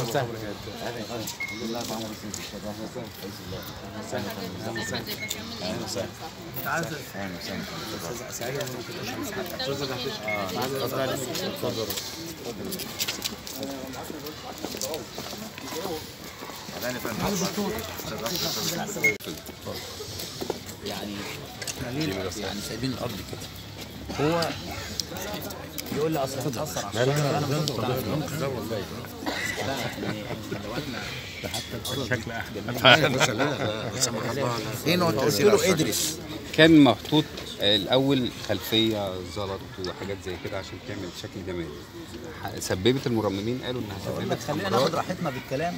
وسهلا الحمد لله معانا رئيس الشباب رئيس الله اهلا وسهلا اهلا وسهلا اهلا وسهلا سعيد انا ممكن اتفضل يعني احنا ليه يعني سايبين الارض كده هو يقول لي اصل هتاثر على الشجرة. انا مش هقدر أعمل كده. لا يعني لو احنا هنا قلت له ادرس كان محطوط الاول خلفيه زلط وحاجات زي كده عشان تعمل شكل جمالي ح- سببت المرممين قالوا انها بقول لك سببت خلينا أمراض. ناخد راحتنا بالكلام